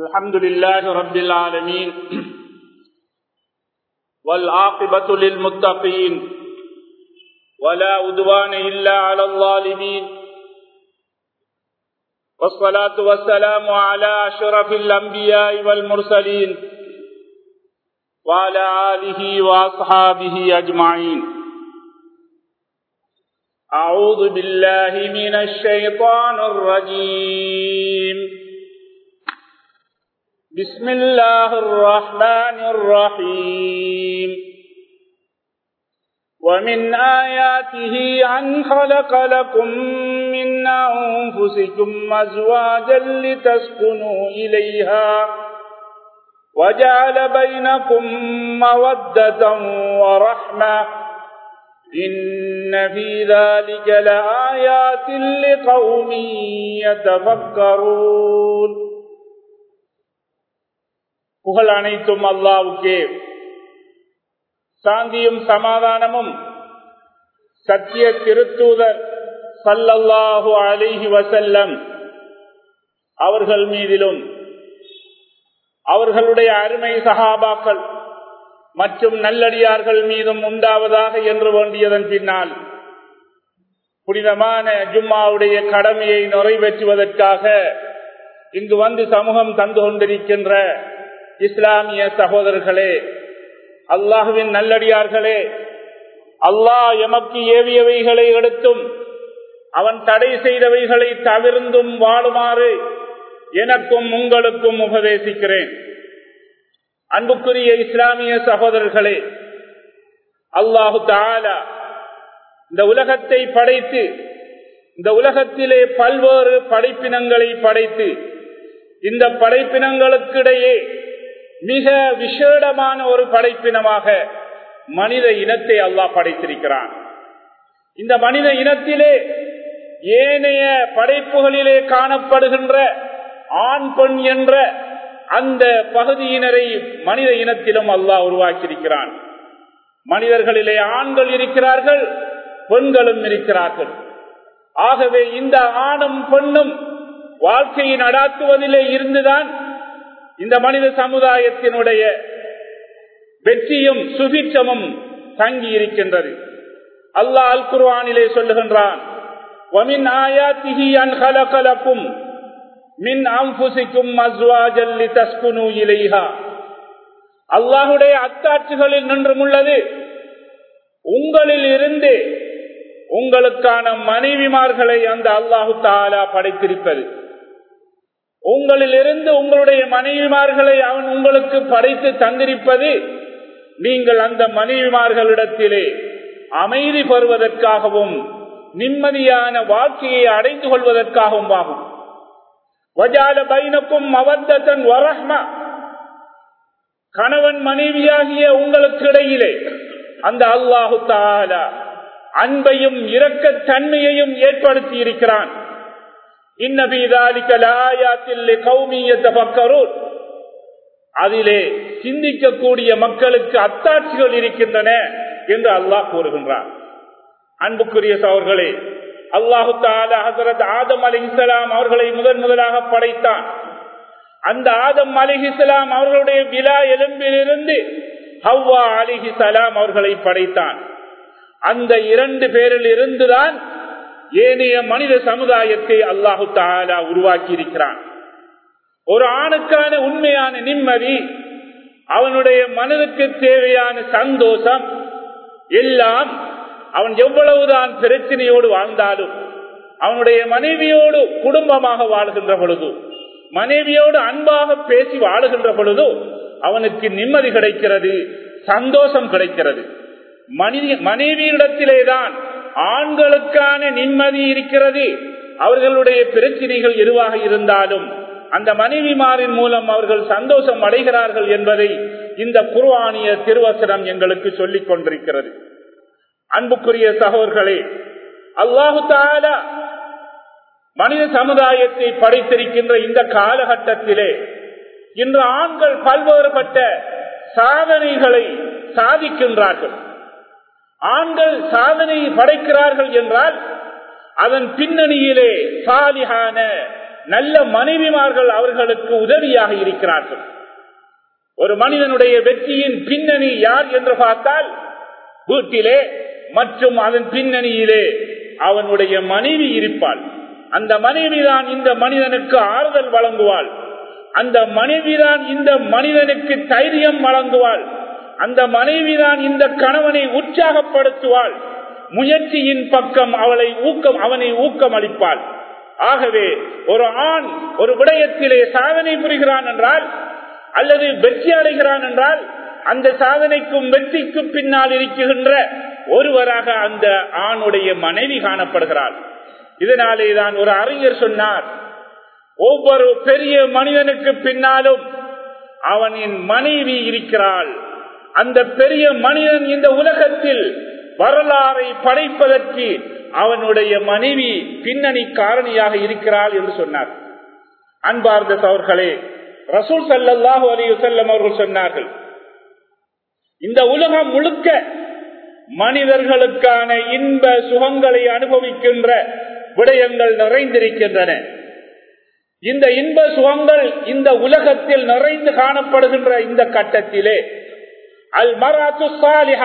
الحمد لله رب العالمين والعاقبة للمتقين ولا عدوان إلا على الظالمين والصلاة والسلام على أشرف الأنبياء والمرسلين وعلى آله وأصحابه أجمعين أعوذ بالله من الشيطان الرجيم بسم الله الرحمن الرحيم ومن آياته أن خلق لكم من أنفسكم أزواجا لتسكنوا إليها وجعل بينكم مودة ورحمة إن في ذلك لآيات لقوم يتفكرون புகழ் அனைத்தும் அல்லாவுக்கே சாந்தியும் சமாதானமும் சத்திய திருத்தூதர் சல்லல்லாஹு அலிஹி வசல்லம் அவர்கள் மீதிலும் அவர்களுடைய அருமை சகாபாக்கள் மற்றும் நல்லடியார்கள் மீதும் உண்டாவதாக என்று வேண்டியதன் பின்னால் புனிதமான ஜும்மாவுடைய கடமையை நிறைவேற்றுவதற்காக இங்கு வந்து சமூகம் தந்து கொண்டிருக்கின்ற இஸ்லாமிய சகோதரர்களே அல்லாஹுவின் நல்லடியார்களே அல்லாஹ் எமக்கு ஏவியவைகளை எடுத்தும் அவன் தடை செய்தவைகளை தவிர்ந்தும் வாழுமாறு எனக்கும் உங்களுக்கும் உபதேசிக்கிறேன் அன்புக்குரிய இஸ்லாமிய சகோதரர்களே அல்லாஹு தாலா இந்த உலகத்தை படைத்து இந்த உலகத்திலே பல்வேறு படைப்பினங்களை படைத்து இந்த படைப்பினங்களுக்கிடையே மிக விசேடமான ஒரு படைப்பினமாக மனித இனத்தை அல்லாஹ் படைத்திருக்கிறான் இந்த மனித இனத்திலே ஏனைய படைப்புகளிலே காணப்படுகின்ற ஆண் பெண் என்ற அந்த பகுதியினரை மனித இனத்திலும் அல்லாஹ் உருவாக்கியிருக்கிறான் மனிதர்களிலே ஆண்கள் இருக்கிறார்கள் பெண்களும் இருக்கிறார்கள் ஆகவே இந்த ஆணும் பெண்ணும் வாழ்க்கையை நடாத்துவதிலே இருந்துதான் இந்த மனித சமுதாயத்தினுடைய வெற்றியும் சுபிட்சமும் தங்கி இருக்கின்றது அல்லாஹ் அல் குர்வானிலே சொல்லுகின்றான் மின் அம்புசிக்கும் அஸ்வாஜல்லி தஸ்குனு இலைஹா அல்லாஹுடைய அத்தாட்சிகளில் நின்றும் உள்ளது உங்களில் இருந்து உங்களுக்கான மனைவிமார்களை அந்த அல்லாஹு தாலா படைத்திருப்பது உங்களில் இருந்து உங்களுடைய மனைவிமார்களை அவன் உங்களுக்கு படைத்து தந்திருப்பது நீங்கள் அந்த மனைவிமார்களிடத்திலே அமைதி பெறுவதற்காகவும் நிம்மதியான வாழ்க்கையை அடைந்து கொள்வதற்காகவும் ஆகும் வஜால பைனக்கும் அவத்தன் வரஹ்மா கணவன் மனைவியாகிய உங்களுக்கு இடையிலே அந்த அல்லாஹு தாலா அன்பையும் இரக்கத்தன்மையையும் ஏற்படுத்தி இருக்கிறான் அதிலே சிந்திக்கக்கூடிய மக்களுக்கு அத்தாட்சிகள் இருக்கின்றன என்று அல்லாஹ் கூறுகின்றான் அன்புக்குரிய சவர்களே அல்லாஹு ஹசரத் ஆதம் அலி இஸ்லாம் அவர்களை முதன் முதலாக படைத்தான் அந்த ஆதம் அலி இஸ்லாம் அவர்களுடைய விழா எலும்பிலிருந்து ஹவ்வா அலிஹி சலாம் அவர்களை படைத்தான் அந்த இரண்டு பேரில் இருந்துதான் ஏனைய மனித சமுதாயத்தை அல்லாஹு தாலா உருவாக்கி இருக்கிறான் ஒரு ஆணுக்கான உண்மையான நிம்மதி அவனுடைய மனதுக்கு தேவையான சந்தோஷம் எல்லாம் அவன் எவ்வளவுதான் பிரச்சனையோடு வாழ்ந்தாலும் அவனுடைய மனைவியோடு குடும்பமாக வாழ்கின்ற பொழுது மனைவியோடு அன்பாக பேசி வாழுகின்ற பொழுது அவனுக்கு நிம்மதி கிடைக்கிறது சந்தோஷம் கிடைக்கிறது மனித மனைவியிடத்திலேதான் ஆண்களுக்கான நிம்மதி இருக்கிறது அவர்களுடைய பிரச்சனைகள் எதுவாக இருந்தாலும் அந்த மனைவிமாரின் மூலம் அவர்கள் சந்தோஷம் அடைகிறார்கள் என்பதை இந்த குர்வானிய திருவசனம் எங்களுக்கு சொல்லிக் கொண்டிருக்கிறது அன்புக்குரிய சகோதர்களே அல்லாஹு தாலா மனித சமுதாயத்தை படைத்திருக்கின்ற இந்த காலகட்டத்திலே இன்று ஆண்கள் பல்வேறுபட்ட சாதனைகளை சாதிக்கின்றார்கள் ஆண்கள் சாதனை படைக்கிறார்கள் என்றால் அதன் பின்னணியிலே சாலிகான நல்ல மனைவிமார்கள் அவர்களுக்கு உதவியாக இருக்கிறார்கள் ஒரு மனிதனுடைய வெற்றியின் பின்னணி யார் என்று பார்த்தால் வீட்டிலே மற்றும் அதன் பின்னணியிலே அவனுடைய மனைவி இருப்பாள் அந்த மனைவிதான் இந்த மனிதனுக்கு ஆறுதல் வழங்குவாள் அந்த மனைவிதான் இந்த மனிதனுக்கு தைரியம் வழங்குவாள் அந்த மனைவிதான் இந்த கணவனை உற்சாகப்படுத்துவாள் முயற்சியின் பக்கம் அவளை ஊக்கம் அவனை ஊக்கம் அளிப்பாள் ஆகவே ஒரு ஆண் ஒரு விடயத்திலே சாதனை புரிகிறான் என்றால் அல்லது வெற்றி அடைகிறான் என்றால் அந்த சாதனைக்கும் வெற்றிக்கும் பின்னால் இருக்குகின்ற ஒருவராக அந்த ஆணுடைய மனைவி காணப்படுகிறாள் இதனாலே தான் ஒரு அறிஞர் சொன்னார் ஒவ்வொரு பெரிய மனிதனுக்கு பின்னாலும் அவனின் மனைவி இருக்கிறாள் அந்த பெரிய மனிதன் இந்த உலகத்தில் வரலாறை படைப்பதற்கு அவனுடைய மனைவி பின்னணி காரணியாக இருக்கிறாள் என்று சொன்னார் அன்பார்ந்த அவர்களே ரசூல் சல்லாஹூ அலி செல்லம் அவர்கள் சொன்னார்கள் இந்த உலகம் முழுக்க மனிதர்களுக்கான இன்ப சுகங்களை அனுபவிக்கின்ற விடயங்கள் நிறைந்திருக்கின்றன இந்த இன்ப சுகங்கள் இந்த உலகத்தில் நிறைந்து காணப்படுகின்ற இந்த கட்டத்திலே அல் மராத்து சாலிஹா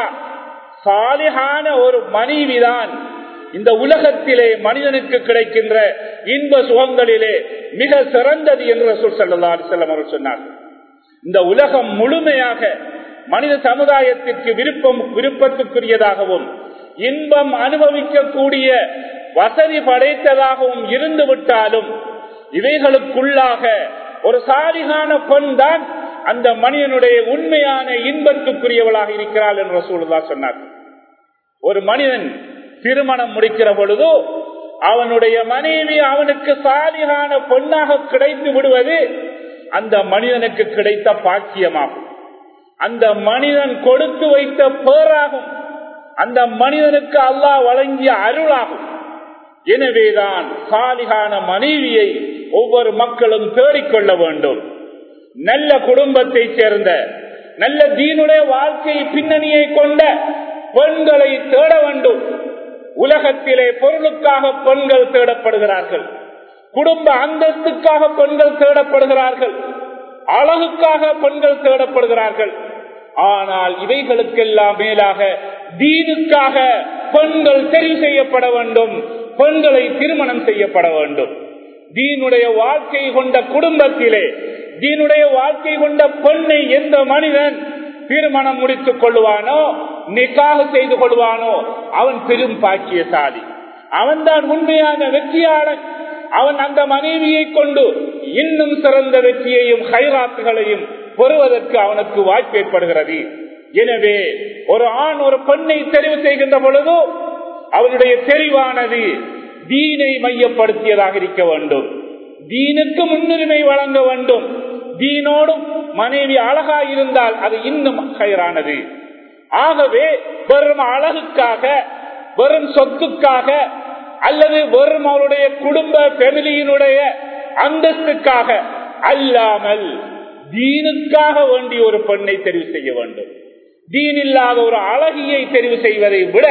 சாலிஹான ஒரு மனைவிதான் இந்த உலகத்திலே மனிதனுக்கு கிடைக்கின்ற இன்ப சுகங்களிலே மிக சிறந்தது என்று ரசூல் சல்லா அலிசல்லம் அவர்கள் சொன்னார் இந்த உலகம் முழுமையாக மனித சமுதாயத்திற்கு விருப்பம் விருப்பத்துக்குரியதாகவும் இன்பம் அனுபவிக்கக்கூடிய வசதி படைத்ததாகவும் இருந்து விட்டாலும் இவைகளுக்குள்ளாக ஒரு சாலிகான பெண் தான் அந்த மனிதனுடைய உண்மையான இன்பத்துக்குரியவளாக இருக்கிறாள் என்று சூழலா சொன்னார் ஒரு மனிதன் திருமணம் முடிக்கிற பொழுதோ அவனுடைய மனைவி அவனுக்கு சாலிகான பெண்ணாக கிடைத்து விடுவது அந்த மனிதனுக்கு கிடைத்த பாக்கியமாகும் அந்த மனிதன் கொடுத்து வைத்த பேராகும் அந்த மனிதனுக்கு அல்லாஹ் வழங்கிய அருளாகும் எனவேதான் சாலிகான மனைவியை ஒவ்வொரு மக்களும் தேடிக்கொள்ள வேண்டும் நல்ல குடும்பத்தை சேர்ந்த நல்ல தீனுடைய வாழ்க்கை பின்னணியை கொண்ட பெண்களை தேட வேண்டும் உலகத்திலே பொருளுக்காக பெண்கள் தேடப்படுகிறார்கள் குடும்ப அந்தஸ்துக்காக பெண்கள் தேடப்படுகிறார்கள் அழகுக்காக பெண்கள் தேடப்படுகிறார்கள் ஆனால் இவைகளுக்கெல்லாம் மேலாக தீனுக்காக பெண்கள் தெரிவு செய்யப்பட வேண்டும் பெண்களை திருமணம் செய்யப்பட வேண்டும் தீனுடைய வாழ்க்கை கொண்ட குடும்பத்திலே தீனுடைய வாழ்க்கை கொண்ட பெண்ணை எந்த மனிதன் திருமணம் முடித்துக் கொள்வானோ நிக்காக செய்து கொள்வானோ அவன் பெரும் பாக்கியசாலி அவன்தான் உண்மையான வெற்றியாளன் அவன் அந்த மனைவியை கொண்டு இன்னும் சிறந்த வெற்றியையும் ஹைராத்துகளையும் பெறுவதற்கு அவனுக்கு வாய்ப்பு ஏற்படுகிறது எனவே ஒரு ஆண் ஒரு பெண்ணை தெரிவு செய்கின்ற பொழுதோ அவனுடைய தெரிவானது தீனை மையப்படுத்தியதாக இருக்க வேண்டும் தீனுக்கு முன்னுரிமை வழங்க வேண்டும் தீனோடும் மனைவி அழகா இருந்தால் அது இன்னும் கயிறானது ஆகவே வெறும் அழகுக்காக வெறும் சொத்துக்காக அல்லது வெறும் அவருடைய குடும்ப பெமிலியினுடைய அந்தஸ்துக்காக அல்லாமல் தீனுக்காக வேண்டிய ஒரு பெண்ணை தெரிவு செய்ய வேண்டும் தீன் இல்லாத ஒரு அழகியை தெரிவு செய்வதை விட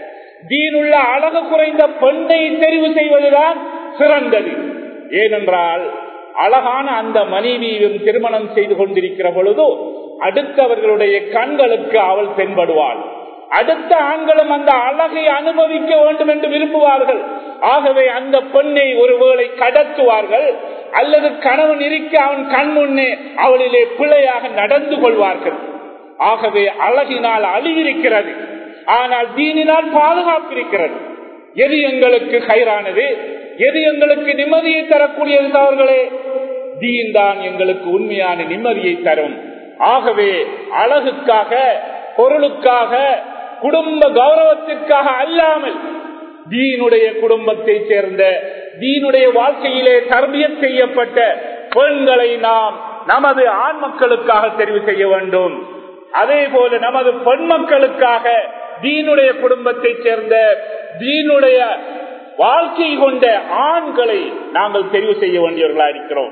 தீனுள்ள அழகு குறைந்த பெண்ணை தெரிவு செய்வதுதான் சிறந்தது ஏனென்றால் அழகான அந்த மனைவியும் திருமணம் செய்து கொண்டிருக்கிற பொழுது அடுத்தவர்களுடைய கண்களுக்கு அவள் தென்படுவாள் அடுத்த ஆண்களும் அந்த அழகை அனுபவிக்க வேண்டும் என்று விரும்புவார்கள் ஆகவே அந்த பெண்ணை ஒருவேளை கடத்துவார்கள் அல்லது கணவன் இருக்க அவன் கண் முன்னே அவளிலே பிழையாக நடந்து கொள்வார்கள் ஆகவே அழகினால் அழிவிருக்கிறது ஆனால் தீனினால் பாதுகாப்பு இருக்கிறது எது எங்களுக்கு கயிறானது எது எங்களுக்கு நிம்மதியை தரக்கூடியது அவர்களே தீன் தான் எங்களுக்கு உண்மையான நிம்மதியை தரும் ஆகவே அழகுக்காக பொருளுக்காக குடும்ப கௌரவத்திற்காக அல்லாமல் தீனுடைய குடும்பத்தை சேர்ந்த தீனுடைய வாழ்க்கையிலே தர்பியம் செய்யப்பட்ட பெண்களை நாம் நமது ஆண் மக்களுக்காக தெரிவு செய்ய வேண்டும் அதே போல நமது பெண் மக்களுக்காக தீனுடைய குடும்பத்தை சேர்ந்த தீனுடைய வாழ்க்கை கொண்ட ஆண்களை நாங்கள் தெரிவு செய்ய வேண்டியவர்களா இருக்கிறோம்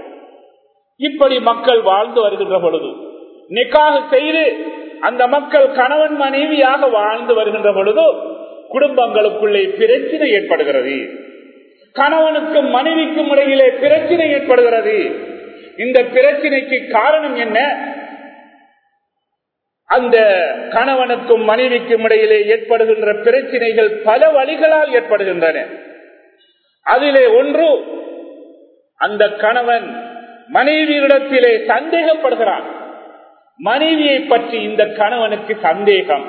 இப்படி மக்கள் வாழ்ந்து வருகின்ற பொழுது நிக்காக செய்து அந்த மக்கள் கணவன் மனைவியாக வாழ்ந்து வருகின்ற பொழுது குடும்பங்களுக்குள்ளே பிரச்சனை ஏற்படுகிறது கணவனுக்கும் மனைவிக்கும் இடையிலே பிரச்சனை ஏற்படுகிறது இந்த பிரச்சனைக்கு காரணம் என்ன அந்த கணவனுக்கும் மனைவிக்கும் இடையிலே ஏற்படுகின்ற பிரச்சனைகள் பல வழிகளால் ஏற்படுகின்றன அதிலே ஒன்று அந்த கணவன் மனைவியிடத்திலே சந்தேகப்படுகிறான் மனைவியை பற்றி இந்த கணவனுக்கு சந்தேகம்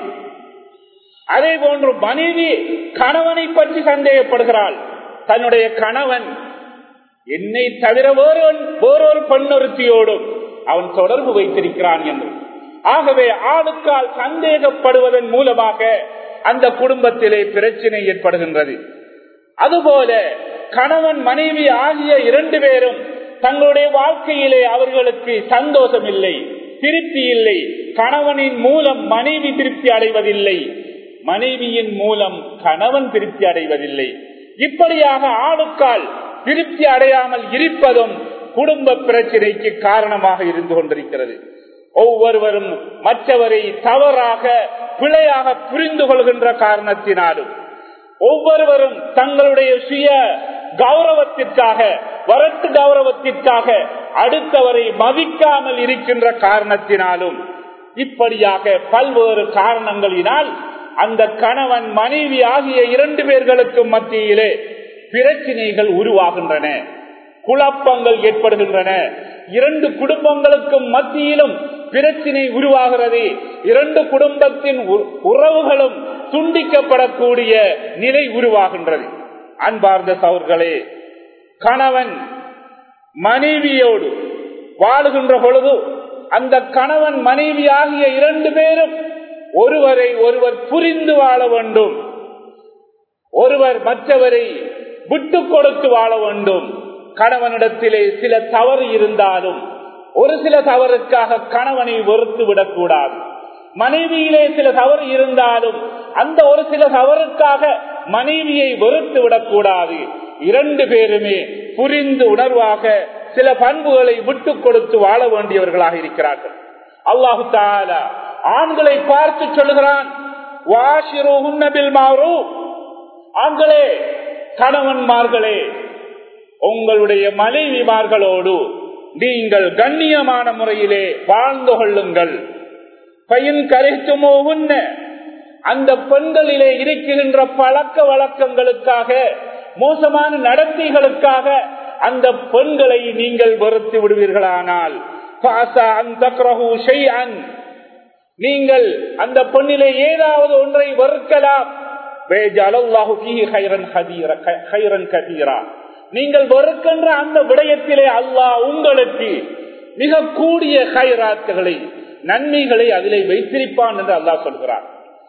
அதே போன்று மனைவி கணவனை பற்றி சந்தேகப்படுகிறாள் தன்னுடைய கணவன் என்னை தவிர வேறொரு வேறொரு பெண்ணொருத்தியோடும் அவன் தொடர்பு வைத்திருக்கிறான் என்று ஆகவே ஆளுக்கால் சந்தேகப்படுவதன் மூலமாக அந்த குடும்பத்திலே பிரச்சனை ஏற்படுகின்றது அதுபோல கணவன் மனைவி ஆகிய இரண்டு பேரும் தங்களுடைய வாழ்க்கையிலே அவர்களுக்கு சந்தோஷம் இல்லை திருப்தி இல்லை கணவனின் மூலம் மனைவி திருப்தி அடைவதில்லை மனைவியின் மூலம் கணவன் திருப்தி அடைவதில்லை இப்படியாக ஆளுக்கால் திருப்தி அடையாமல் இருப்பதும் குடும்ப பிரச்சனைக்கு காரணமாக இருந்து கொண்டிருக்கிறது ஒவ்வொருவரும் மற்றவரை தவறாக பிழையாக புரிந்து கொள்கின்ற காரணத்தினாலும் ஒவ்வொருவரும் தங்களுடைய சுய கௌரவத்திற்காக வரட்டு கௌரவத்திற்காக அடுத்தவரை மதிக்காமல் இருக்கின்ற காரணத்தினாலும் இப்படியாக பல்வேறு காரணங்களினால் அந்த கணவன் மனைவி ஆகிய இரண்டு பேர்களுக்கும் மத்தியிலே பிரச்சினைகள் உருவாகின்றன குழப்பங்கள் ஏற்படுகின்றன இரண்டு குடும்பங்களுக்கும் மத்தியிலும் பிரச்சினை உருவாகிறது இரண்டு குடும்பத்தின் உறவுகளும் துண்டிக்கப்படக்கூடிய நிலை உருவாகின்றது அன்பார்ந்த சவர்களே கணவன் மனைவியோடு வாழுகின்ற பொழுது அந்த கணவன் மனைவி ஆகிய இரண்டு பேரும் ஒருவரை ஒருவர் புரிந்து வாழ வேண்டும் ஒருவர் மற்றவரை விட்டு கொடுத்து வாழ வேண்டும் கணவனிடத்திலே சில தவறு இருந்தாலும் ஒரு சில தவறுக்காக கணவனை வெறுத்து விடக்கூடாது மனைவியிலே சில தவறு இருந்தாலும் அந்த ஒரு சில தவறுக்காக மனைவியை வெறுத்து விடக்கூடாது இரண்டு பேருமே புரிந்து உணர்வாக சில பண்புகளை விட்டு கொடுத்து வாழ வேண்டியவர்களாக இருக்கிறார்கள் அல்லாஹு தாலா ஆண்களை பார்த்து சொல்லுகிறான் ஆண்களே கணவன்மார்களே உங்களுடைய மனைவிமார்களோடு நீங்கள் கண்ணியமான முறையிலே வாழ்ந்து கொள்ளுங்கள் பையன் கரைத்துமோ உன்ன அந்த பெண்களிலே இருக்கின்ற பழக்க வழக்கங்களுக்காக மோசமான நடத்தைகளுக்காக அந்த பெண்களை நீங்கள் வெறுத்து விடுவீர்களானால் நீங்கள் அந்த பெண்ணிலே ஏதாவது ஒன்றை வெறுக்கலாம் நீங்கள் வெறுக்கின்ற அந்த விடயத்திலே அல்லாஹ் உங்களுக்கு மிக கூடிய கைராத்துகளை நன்மைகளை அதிலே வைத்திருப்பான் என்று அல்லாஹ் சொல்கிறார்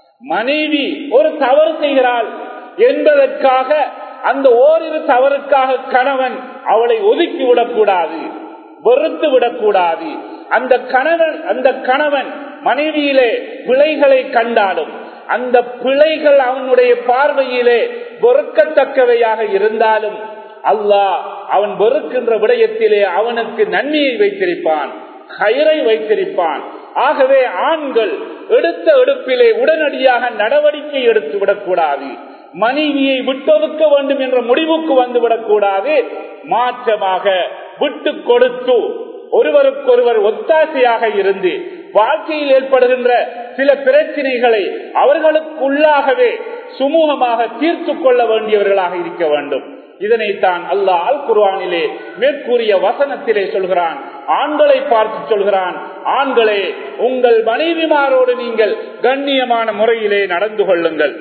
மனைவி ஒரு தவறு செய்கிறாள் என்பதற்காக அந்த ஓரிரு தவறுக்காக கணவன் அவளை ஒதுக்கி விடக்கூடாது வெறுத்து விடக்கூடாது அந்த கணவன் அந்த கணவன் மனைவியிலே பிழைகளை கண்டாலும் அந்த பிழைகள் அவனுடைய பார்வையிலே வெறுக்கத்தக்கவையாக இருந்தாலும் அல்லாஹ் அவன் வெறுக்கின்ற விடயத்திலே அவனுக்கு நன்மையை வைத்திருப்பான் கயிறை வைத்திருப்பான் ஆகவே ஆண்கள் எடுத்த எடுப்பிலே உடனடியாக நடவடிக்கை எடுத்து விடக்கூடாது மனைவியை விட்டொதுக்க வேண்டும் என்ற முடிவுக்கு வந்துவிடக் கூடாது மாற்றமாக விட்டு கொடுத்து ஒருவருக்கொருவர் ஒத்தாசையாக இருந்து வாழ்க்கையில் ஏற்படுகின்ற சில பிரச்சனைகளை அவர்களுக்குள்ளாகவே சுமூகமாக தீர்த்து கொள்ள வேண்டியவர்களாக இருக்க வேண்டும் இதனைத்தான் அல்லாஹ் அல் குர்வானிலே மேற்கூறிய வசனத்திலே சொல்கிறான் ஆண்களை பார்த்து சொல்கிறான் ஆண்களே உங்கள் மனைவிமாரோடு நீங்கள் கண்ணியமான முறையிலே நடந்து கொள்ளுங்கள்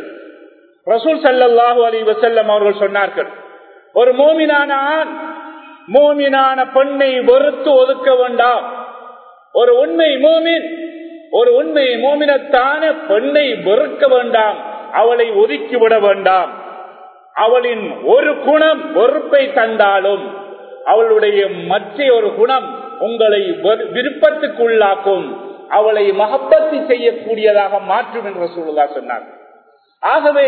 ரசூல் சல்லாஹூ அலி வசல்லம் அவர்கள் சொன்னார்கள் ஒரு மோமினான ஆண் மோமினான பெண்ணை வெறுத்து ஒதுக்க வேண்டாம் ஒரு உண்மை மோமின் ஒரு உண்மை மோமினத்தான பெண்ணை வெறுக்க வேண்டாம் அவளை ஒதுக்கிவிட வேண்டாம் அவளின் ஒரு குணம் வெறுப்பை தந்தாலும் அவளுடைய மற்ற ஒரு குணம் உங்களை விருப்பத்துக்குள்ளாக்கும் அவளை மகப்பத்தி செய்யக்கூடியதாக மாற்றும் என்று சொல்லுதா சொன்னார் ஆகவே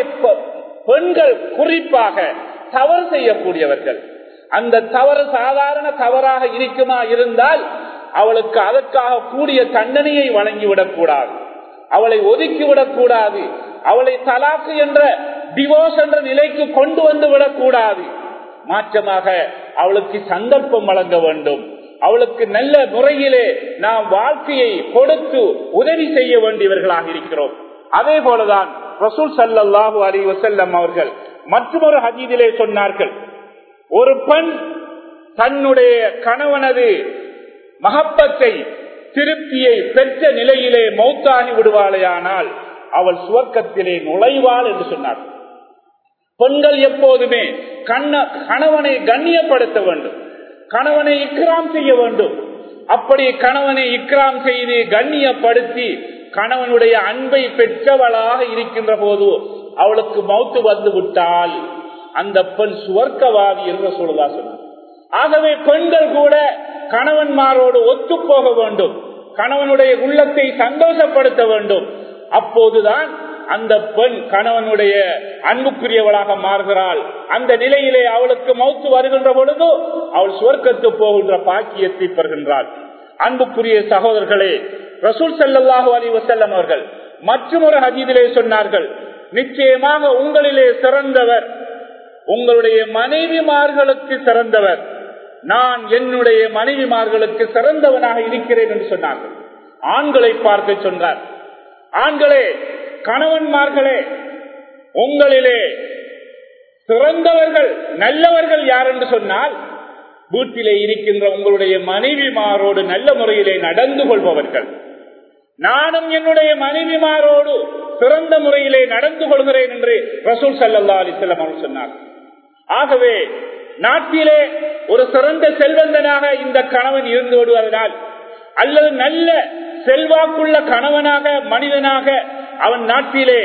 பெண்கள் குறிப்பாக தவறு செய்யக்கூடியவர்கள் அந்த தவறு சாதாரண தவறாக இருக்குமா இருந்தால் அவளுக்கு அதற்காக கூடிய தண்டனையை வழங்கிவிடக் கூடாது அவளை ஒதுக்கிவிடக் கூடாது அவளை தலாக்கு என்ற டிவோர்ஸ் என்ற நிலைக்கு கொண்டு வந்து விடக்கூடாது மாற்றமாக அவளுக்கு சந்தர்ப்பம் வழங்க வேண்டும் அவளுக்கு நல்ல முறையிலே நாம் வாழ்க்கையை கொடுத்து உதவி செய்ய வேண்டியவர்களாக இருக்கிறோம் அதே போலதான் ரசூல் சல்லாஹூ அலி வசல்லம் அவர்கள் மற்றொரு ஹதீதிலே சொன்னார்கள் ஒரு பெண் தன்னுடைய கணவனது மகப்பத்தை திருப்தியை பெற்ற நிலையிலே மௌத்தாகி விடுவாளேயானால் அவள் சுவர்க்கத்திலே நுழைவாள் என்று சொன்னார் பெண்கள் எப்போதுமே கண்ண கணவனை கண்ணியப்படுத்த வேண்டும் கணவனை இக்ராம் செய்ய வேண்டும் அப்படி கணவனை இக்ராம் செய்து கண்ணியப்படுத்தி கணவனுடைய அன்பை பெற்றவளாக இருக்கின்ற போது அவளுக்கு மௌத்து வந்து விட்டால் அந்த பெண் சுவர்க்கவாதி என்று சொல்லுதா சொன்னார் ஆகவே பெண்கள் கூட கணவன்மாரோடு ஒத்து போக வேண்டும் கணவனுடைய உள்ளத்தை சந்தோஷப்படுத்த வேண்டும் அப்போதுதான் அந்த பெண் கணவனுடைய அன்புக்குரியவளாக மாறுகிறாள் அந்த நிலையிலே அவளுக்கு மௌத்து வருகின்ற பொழுது அவள் சுவர்க்கத்து போகின்ற பாக்கியத்தை பெறுகின்றாள் அன்புக்குரிய சகோதரர்களே ரசூல் சல்லாஹூ அலி வசல்லம் அவர்கள் மற்றொரு ஹதீதிலே சொன்னார்கள் நிச்சயமாக உங்களிலே சிறந்தவர் உங்களுடைய மனைவிமார்களுக்கு சிறந்தவர் நான் என்னுடைய மனைவிமார்களுக்கு சிறந்தவனாக இருக்கிறேன் என்று சொன்னார்கள் ஆண்களை பார்க்க சொன்னார் ஆண்களே கணவன்மார்களே உங்களிலே சிறந்தவர்கள் நல்லவர்கள் யார் என்று சொன்னால் வீட்டிலே இருக்கின்ற உங்களுடைய மனைவிமாரோடு நல்ல முறையிலே நடந்து கொள்பவர்கள் நானும் என்னுடைய மனைவிமாரோடு சிறந்த முறையிலே நடந்து கொள்கிறேன் என்று ரசூல் சல்லா அலிஸ்லாம் அவர்கள் சொன்னார் ஆகவே நாட்டிலே ஒரு சிறந்த செல்வந்தனாக இந்த கணவன் இருந்து விடுவதனால் அல்லது நல்ல செல்வாக்குள்ள கணவனாக மனிதனாக அவன் நாட்டிலே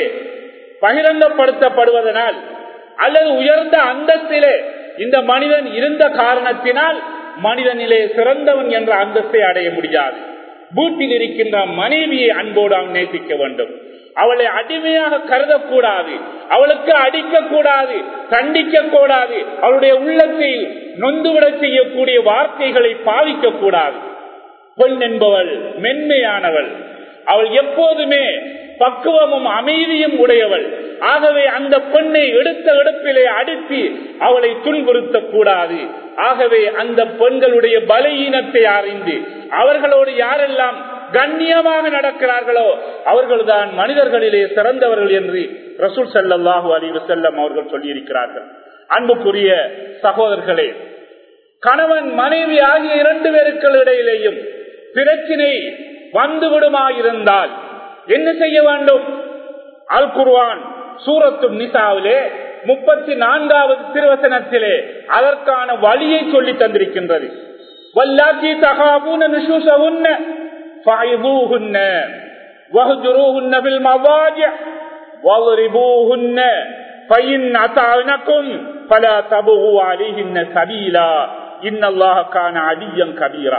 பகிரங்கப்படுத்தப்படுவதனால் அல்லது உயர்ந்த அந்தஸ்திலே இந்த மனிதன் இருந்த காரணத்தினால் மனிதனிலே சிறந்தவன் என்ற அந்தஸ்தை அடைய முடியாது வீட்டில் இருக்கின்ற மனைவியை அன்போடு அவன் நேசிக்க வேண்டும் அவளை அடிமையாக கருதக்கூடாது அவளுக்கு அடிக்க கூடாது தண்டிக்க கூடாது அவளுடைய உள்ளத்தை நொந்துவிடச் செய்யக்கூடிய வார்த்தைகளை பாவிக்க கூடாது பெண் என்பவள் மென்மையானவள் அவள் எப்போதுமே பக்குவமும் அமைதியும் உடையவள் ஆகவே அந்த பெண்ணை எடுத்த எடுப்பிலே அடித்து அவளை துன்புறுத்த கூடாது ஆகவே அந்த பெண்களுடைய பலவீனத்தை அறிந்து அவர்களோடு யாரெல்லாம் கண்ணியமாக நடக்கிறார்களோ அவர்கள்தான் மனிதர்களிலே சிறந்தவர்கள் என்று ரசூல் சல்லாஹூ அலி வசல்லம் அவர்கள் சொல்லியிருக்கிறார்கள் அன்புக்குரிய சகோதரர்களே கணவன் மனைவி ஆகிய இரண்டு பேருக்கு இடையிலேயும் பிரச்சினை வந்து விடுமாயிருந்தால் என்ன செய்ய வேண்டும் அல் குர்வான் சூரத்து நிசாவிலே முப்பத்தி நான்காவது திருவசனத்திலே அதற்கான வழியை சொல்லி தந்திருக்கின்றது வல்லாச்சி தகாபூன நிஷூசவுன்ன فعظوهن واهجروهن في المضاجع واضربوهن فإن أطعنكم فلا تبغوا عليهن سبيلا إن الله كان عليا كبيرا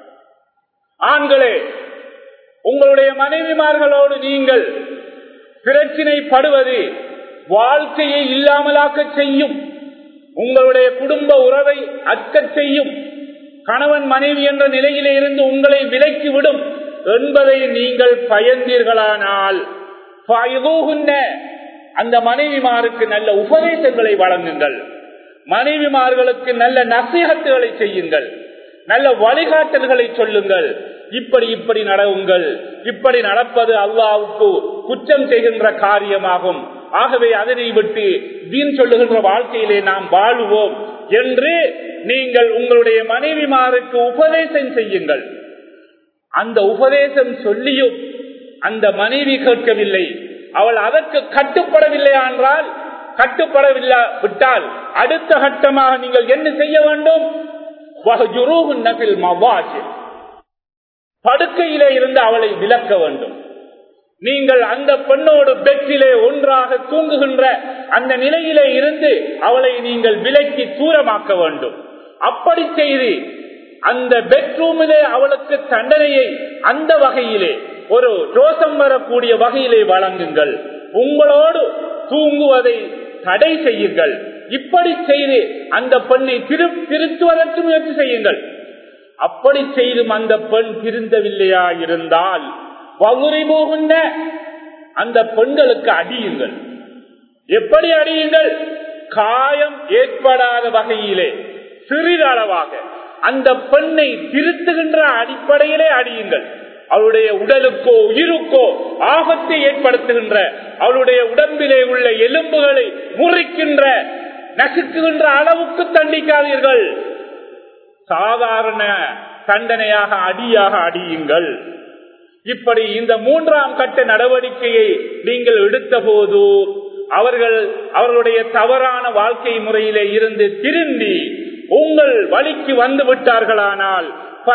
ஆண்களே உங்களுடைய மனைவிமார்களோடு நீங்கள் பிரச்சினைப்படுவது வாழ்க்கையை இல்லாமலாக்க செய்யும் உங்களுடைய குடும்ப உறவை அற்கச் செய்யும் கணவன் மனைவி என்ற நிலையிலே இருந்து உங்களை விலக்கி விடும் என்பதை நீங்கள் பயந்தீர்களானால் அந்த மனைவிமாருக்கு நல்ல உபதேசங்களை வழங்குங்கள் மனைவிமார்களுக்கு நல்ல நசீகத்துகளை செய்யுங்கள் நல்ல வழிகாட்டல்களை சொல்லுங்கள் இப்படி இப்படி நடவுங்கள் இப்படி நடப்பது அல்லாவுக்கு குற்றம் செய்கின்ற காரியமாகும் ஆகவே அதனை விட்டு வீண் சொல்லுகின்ற வாழ்க்கையிலே நாம் வாழுவோம் என்று நீங்கள் உங்களுடைய மனைவிமாருக்கு உபதேசம் செய்யுங்கள் அந்த உபதேசம் சொல்லியும் அந்த மனைவி கேட்கவில்லை அவள் அதற்கு கட்டுப்படவில்லை என்றால் கட்டுப்படவில்லை விட்டால் அடுத்த கட்டமாக நீங்கள் என்ன செய்ய வேண்டும் படுக்கையிலே இருந்து அவளை விலக்க வேண்டும் நீங்கள் அந்த பெண்ணோடு பெற்றிலே ஒன்றாக தூங்குகின்ற அந்த நிலையிலே இருந்து அவளை நீங்கள் விலக்கி தூரமாக்க வேண்டும் அப்படி செய்து அந்த பெட்ரூமிலே அவளுக்கு தண்டனையை அந்த வகையிலே ஒரு ரோசம் வரக்கூடிய வகையிலே வழங்குங்கள் உங்களோடு தூங்குவதை தடை செய்யுங்கள் இப்படி செய்து அந்த பெண்ணை திரு திருத்துவதற்கு முயற்சி செய்யுங்கள் அப்படி செய்தும் அந்த பெண் திருந்தவில்லையா இருந்தால் வகுரி போகின்ற அந்த பெண்களுக்கு அடியுங்கள் எப்படி அடியுங்கள் காயம் ஏற்படாத வகையிலே சிறிதளவாக அந்த பெண்ணை திருத்துகின்ற அடிப்படையிலே அடியுங்கள் அவளுடைய உடலுக்கோ உயிருக்கோ ஆபத்தை ஏற்படுத்துகின்ற அவளுடைய உடம்பிலே உள்ள எலும்புகளை முறிக்கின்ற நசுக்குகின்ற அளவுக்கு தண்டிக்காதீர்கள் சாதாரண தண்டனையாக அடியாக அடியுங்கள் இப்படி இந்த மூன்றாம் கட்ட நடவடிக்கையை நீங்கள் எடுத்த போது அவர்கள் அவர்களுடைய தவறான வாழ்க்கை முறையிலே இருந்து திரும்பி உங்கள் வழிக்கு வந்து விட்டார்களானால்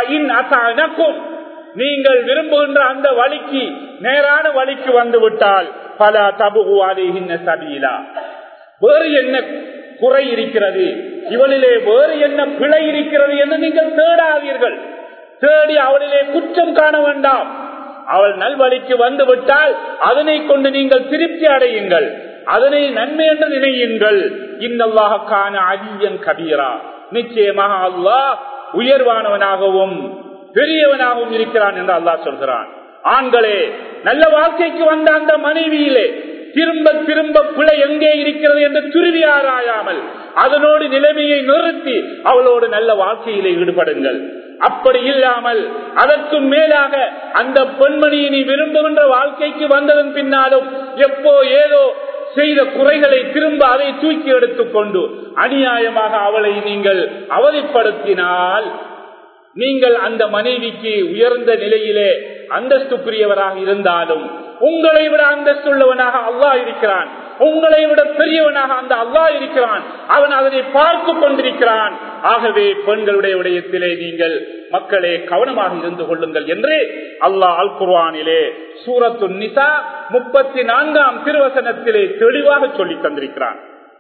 நீங்கள் விரும்புகின்ற அந்த வழிக்கு நேரான வழிக்கு வந்து விட்டால் பல தபுகுவாதேகின்ற சபீலா வேறு என்ன குறை இருக்கிறது இவளிலே வேறு என்ன பிழை இருக்கிறது என்று நீங்கள் தேடாதீர்கள் தேடி அவளிலே குற்றம் காண வேண்டாம் அவள் நல்வழிக்கு வந்து விட்டால் அதனை கொண்டு நீங்கள் திருப்தி அடையுங்கள் அதனை நன்மை என்று நினையுங்கள் இன்னல்லாக காண அலியன் கபீரா நிச்சயமாக அல்லாஹ் உயர்வானவனாகவும் பெரியவனாகவும் இருக்கிறான் என்று அல்லாஹ் சொல்கிறான் ஆண்களே நல்ல வாழ்க்கைக்கு வந்த அந்த மனைவியிலே திரும்ப திரும்ப பிழை எங்கே இருக்கிறது என்று துருவி ஆராயாமல் அதனோடு நிலைமையை நிறுத்தி அவளோடு நல்ல வாழ்க்கையிலே ஈடுபடுங்கள் அப்படி இல்லாமல் அதற்கும் மேலாக அந்த பெண்மணியை நீ விரும்புகின்ற வாழ்க்கைக்கு வந்ததன் பின்னாலும் எப்போ ஏதோ செய்த குறைகளை திரும்ப அதை தூக்கி எடுத்துக்கொண்டு அநியாயமாக அவளை நீங்கள் அவதிப்படுத்தினால் நீங்கள் அந்த மனைவிக்கு உயர்ந்த நிலையிலே அந்தஸ்துக்குரியவராக இருந்தாலும் உங்களை விட அந்தஸ்துள்ளவனாக அல்லாஹ் இருக்கிறான் உங்களை விட பெரியவனாக அந்த அல்லாஹ் இருக்கிறான் அவன் அதனை பார்த்து கொண்டிருக்கிறான் ஆகவே பெண்களுடைய விடயத்திலே நீங்கள் மக்களே கவனமாக இருந்து கொள்ளுங்கள் என்று அல்லாஹ் அல் குர்வானிலே சூரத்து நிசா முப்பத்தி நான்காம் திருவசனத்திலே தெளிவாக சொல்லி தந்திருக்கிறான்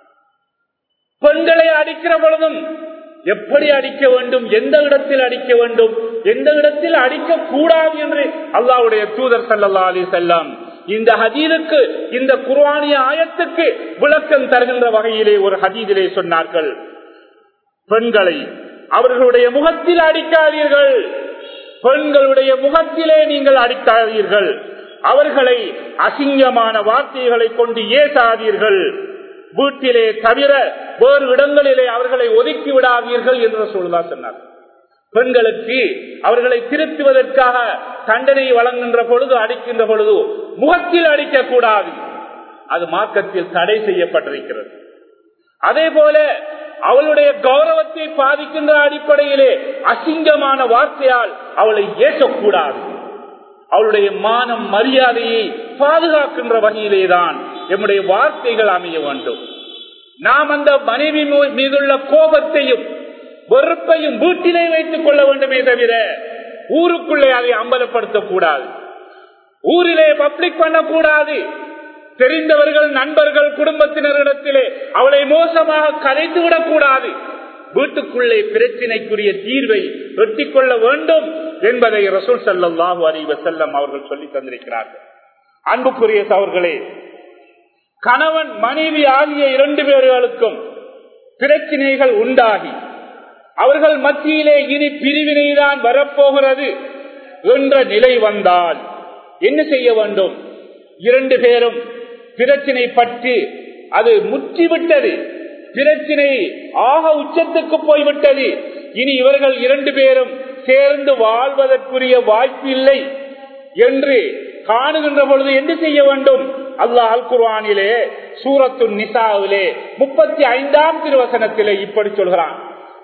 பெண்களை அடிக்கிற பொழுதும் எப்படி அடிக்க வேண்டும் எந்த இடத்தில் அடிக்க வேண்டும் எந்த இடத்தில் அடிக்க கூடாது என்று அல்லாவுடைய தூதர் சல்லா அலி செல்லம் இந்த ஹதீருக்கு இந்த குர்வானிய ஆயத்துக்கு விளக்கம் தருகின்ற வகையிலே ஒரு ஹதீதிலே சொன்னார்கள் பெண்களை அவர்களுடைய முகத்தில் அடிக்காதீர்கள் பெண்களுடைய முகத்திலே நீங்கள் அடிக்காதீர்கள் அவர்களை அசிங்கமான வார்த்தைகளை கொண்டு ஏசாதீர்கள் வீட்டிலே தவிர வேறு இடங்களிலே அவர்களை ஒதுக்கி விடாதீர்கள் என்று சொல்லா சொன்னார் பெண்களுக்கு அவர்களை திருத்துவதற்காக தண்டனை வழங்குகின்ற பொழுது அடிக்கின்ற பொழுது முகத்தில் அடிக்கக்கூடாது அது மார்க்கத்தில் தடை செய்யப்பட்டிருக்கிறது அதே போல அவளுடைய கௌரவத்தை பாதிக்கின்ற அடிப்படையிலே அசிங்கமான வார்த்தையால் அவளை ஏற்கக்கூடாது அவளுடைய மானம் மரியாதையை பாதுகாக்கின்ற வகையிலேதான் எம்முடைய வார்த்தைகள் அமைய வேண்டும் நாம் அந்த மனைவி மீதுள்ள கோபத்தையும் வெறுப்பையும் வீட்டிலே வைத்துக் கொள்ள வேண்டுமே தவிர ஊருக்குள்ளே அதை அம்பலப்படுத்தக்கூடாது ஊரிலே பப்ளிக் பண்ணக்கூடாது தெரிந்தவர்கள் நண்பர்கள் குடும்பத்தினரிடத்திலே அவளை மோசமாக கலைத்து விடக்கூடாது வீட்டுக்குள்ளே பிரச்சினைக்குரிய தீர்வை வெட்டிக்கொள்ள வேண்டும் என்பதை ரசூல் சல்லாஹூ அலி வசல்லம் அவர்கள் சொல்லி தந்திருக்கிறார்கள் அன்புக்குரிய அவர்களே கணவன் மனைவி ஆகிய இரண்டு பேர்களுக்கும் பிரச்சினைகள் உண்டாகி அவர்கள் மத்தியிலே இனி பிரிவினைதான் வரப்போகிறது என்ற நிலை வந்தால் என்ன செய்ய வேண்டும் இரண்டு பேரும் பிரச்சினை பற்றி அது முற்றிவிட்டது பிரச்சினை ஆக உச்சத்துக்கு போய்விட்டது இனி இவர்கள் இரண்டு பேரும் சேர்ந்து வாழ்வதற்குரிய வாய்ப்பு இல்லை என்று காணுகின்ற பொழுது என்ன செய்ய வேண்டும் அல்லாஹ் அல் குர்வானிலே சூரத்து நிசாவிலே முப்பத்தி ஐந்தாம் திருவசனத்திலே இப்படி சொல்கிறான்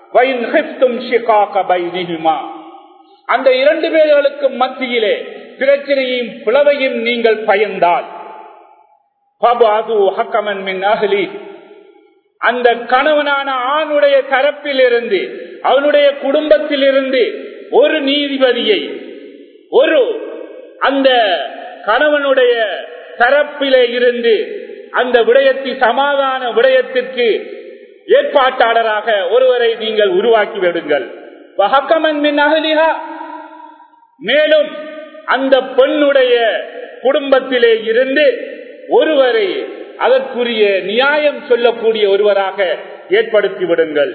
அந்த இரண்டு பேர்களுக்கு மத்தியிலே பிரச்சனையும் பிளவையும் நீங்கள் பயந்தால் அந்த கணவனான ஆணுடைய தரப்பிலிருந்து அவனுடைய குடும்பத்திலிருந்து ஒரு நீதிபதியை ஒரு அந்த கணவனுடைய தரப்பிலே இருந்து அந்த விடயத்தை சமாதான விடயத்திற்கு ஏற்பாட்டாளராக ஒருவரை நீங்கள் உருவாக்கி விடுங்கள் மேலும் அந்த பெண்ணுடைய குடும்பத்திலே இருந்து ஒருவரை அதற்குரிய நியாயம் சொல்லக்கூடிய ஒருவராக ஏற்படுத்தி விடுங்கள்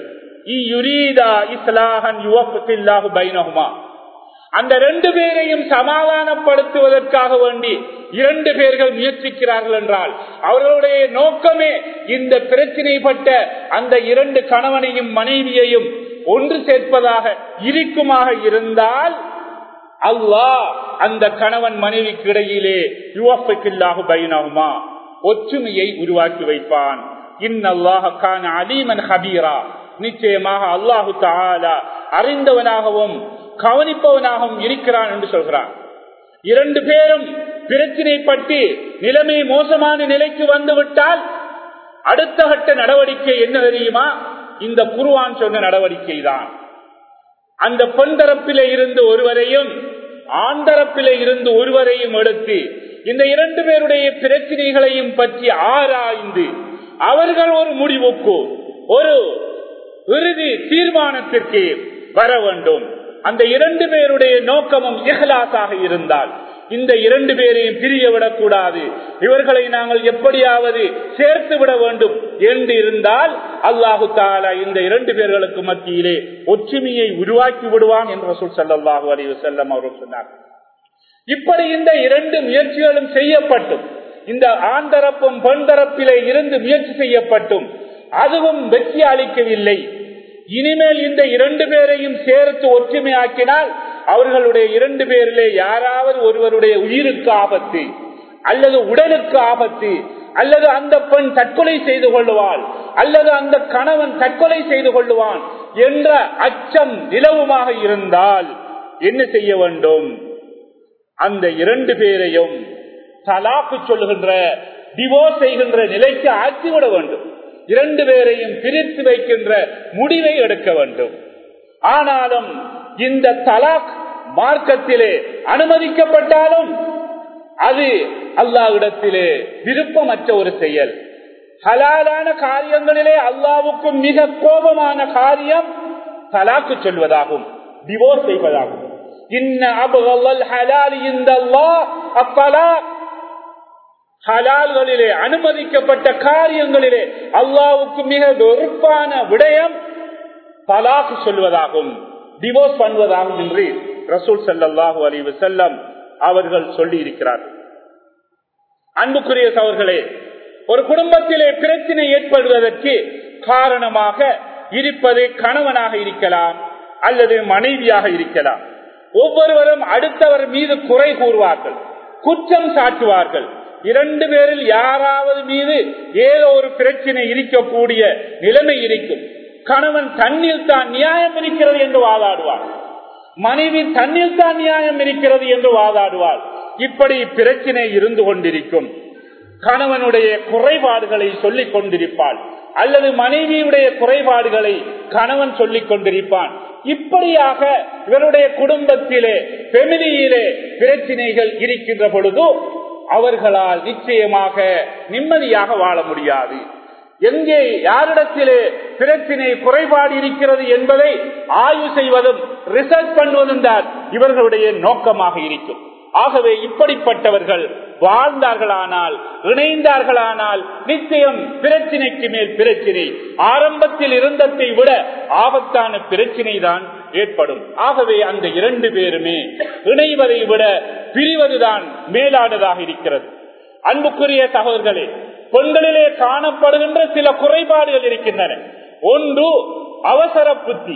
அந்த ரெண்டு பேரையும் சமாதானப்படுத்துவதற்காக வேண்டி இரண்டு பேர்கள் முயற்சிக்கிறார்கள் என்றால் அவர்களுடைய நோக்கமே இந்த பிரச்சினைப்பட்ட அந்த இரண்டு கணவனையும் மனைவியையும் ஒன்று சேர்ப்பதாக இருக்குமாக இருந்தால் அல்லாஹ் அந்த கணவன் மனைவிக்கு இடையிலே யுவஃபில்லாஹு பைனஹுமா ஒற்றுமையை உருவாக்கி வைப்பான் இன்னல்லாஹ கான அலீமன் ஹபீரா நிச்சயமாக அல்லாஹு தாலா அறிந்தவனாகவும் கவனிப்பவனாகவும் இருக்கிறான் என்று சொல்கிறான் இரண்டு பேரும் பிரச்சினை பற்றி நிலைமை மோசமான நிலைக்கு வந்துவிட்டால் அடுத்த கட்ட நடவடிக்கை என்ன தெரியுமா இந்த குருவான் சொன்ன நடவடிக்கை தான் அந்த பெண் தரப்பிலே இருந்து ஒருவரையும் ஆண் தரப்பிலே இருந்து ஒருவரையும் எடுத்து இந்த இரண்டு பேருடைய பிரச்சனைகளையும் பற்றி ஆராய்ந்து அவர்கள் ஒரு முடிவுக்கு ஒரு இறுதி தீர்மானத்திற்கு வர வேண்டும் அந்த இரண்டு பேருடைய நோக்கமும் இஹ்லாசாக இருந்தால் இந்த இரண்டு பேரையும் பிரிய விடக்கூடாது இவர்களை நாங்கள் எப்படியாவது சேர்த்து விட வேண்டும் என்று இருந்தால் அல்லாஹு தாலா இந்த இரண்டு பேர்களுக்கு மத்தியிலே ஒற்றுமையை உருவாக்கி விடுவான் என்று சொல் சல்லாஹூ அலைவு செல்லம் அவர்கள் சொன்னார் இப்படி இந்த இரண்டு முயற்சிகளும் செய்யப்பட்டும் இந்த ஆண் தரப்பும் பெண் தரப்பிலே இருந்து முயற்சி செய்யப்பட்டும் அதுவும் வெற்றி அளிக்கவில்லை இனிமேல் இந்த இரண்டு பேரையும் சேர்த்து ஒற்றுமையாக்கினால் அவர்களுடைய இரண்டு பேரிலே யாராவது ஒருவருடைய உயிருக்கு ஆபத்து அல்லது உடலுக்கு ஆபத்து அல்லது அந்த பெண் தற்கொலை செய்து கொள்ளுவாள் அல்லது அந்த கணவன் தற்கொலை செய்து கொள்ளுவான் என்ற அச்சம் நிலவுமாக இருந்தால் என்ன செய்ய வேண்டும் அந்த இரண்டு பேரையும் தலாக்கு சொல்லுகின்ற டிவோர்ஸ் செய்கின்ற நிலைக்கு ஆக்கிவிட வேண்டும் இரண்டு பேரையும் பிரித்து வைக்கின்ற முடிவை எடுக்க வேண்டும் ஆனாலும் இந்த தலாக் மார்க்கத்திலே அனுமதிக்கப்பட்டாலும் அது அல்லாவிடத்திலே விருப்பமற்ற ஒரு செயல் ஹலாலான காரியங்களிலே அல்லாவுக்கு மிக கோபமான காரியம் தலாக்கு சொல்வதாகும் டிவோர்ஸ் செய்வதாகும் இன்ன அபுகல் ஹலால் இந்த அப்பலாக் ஹலால்களிலே அனுமதிக்கப்பட்ட காரியங்களிலே அல்லாவுக்கு மிக வெறுப்பான விடயம் தலாக்கு சொல்வதாகும் டிவோர்ஸ் பண்ணுவதாகும் என்று ரசூல் சல்லாஹூ அலிவு செல்லம் அவர்கள் சொல்லி இருக்கிறார்கள் அன்புக்குரிய அவர்களே ஒரு குடும்பத்திலே பிரச்சனை ஏற்படுவதற்கு காரணமாக இருப்பது கணவனாக இருக்கலாம் அல்லது மனைவியாக இருக்கலாம் ஒவ்வொருவரும் அடுத்தவர் மீது குறை கூறுவார்கள் குற்றம் சாட்டுவார்கள் இரண்டு பேரில் யாராவது மீது ஏதோ ஒரு பிரச்சனை இருக்கக்கூடிய நிலைமை இருக்கும் கணவன் தண்ணீர் தான் நியாயம் இருக்கிறது என்று வாதாடுவார் மனைவி தண்ணீர் தான் நியாயம் இருக்கிறது என்று வாதாடுவார் இப்படி பிரச்சனை இருந்து கொண்டிருக்கும் கணவனுடைய குறைபாடுகளை சொல்லிக் கொண்டிருப்பாள் அல்லது மனைவியுடைய குறைபாடுகளை கணவன் சொல்லிக் கொண்டிருப்பான் இப்படியாக இவருடைய குடும்பத்திலே பெமிலியிலே பிரச்சனைகள் இருக்கின்ற பொழுது அவர்களால் நிச்சயமாக நிம்மதியாக வாழ முடியாது எங்கே யாரிடத்திலே பிரச்சினை குறைபாடு இருக்கிறது என்பதை ஆய்வு செய்வதும் ரிசர்ச் பண்ணுவதும் தான் இவர்களுடைய நோக்கமாக இருக்கும் ஆகவே இப்படிப்பட்டவர்கள் வாழ்ந்தார்களானால் இணைந்தார்களானால் நிச்சயம் பிரச்சினைக்கு மேல் பிரச்சினை ஆரம்பத்தில் இருந்ததை விட ஆபத்தான பிரச்சினை தான் ஏற்படும் ஆகவே அந்த இரண்டு பேருமே இணைவதை விட பிரிவதுதான் மேலானதாக இருக்கிறது அன்புக்குரிய சகோதரர்களே பெண்களிலே காணப்படுகின்ற சில குறைபாடுகள் இருக்கின்றன ஒன்று அவசர புத்தி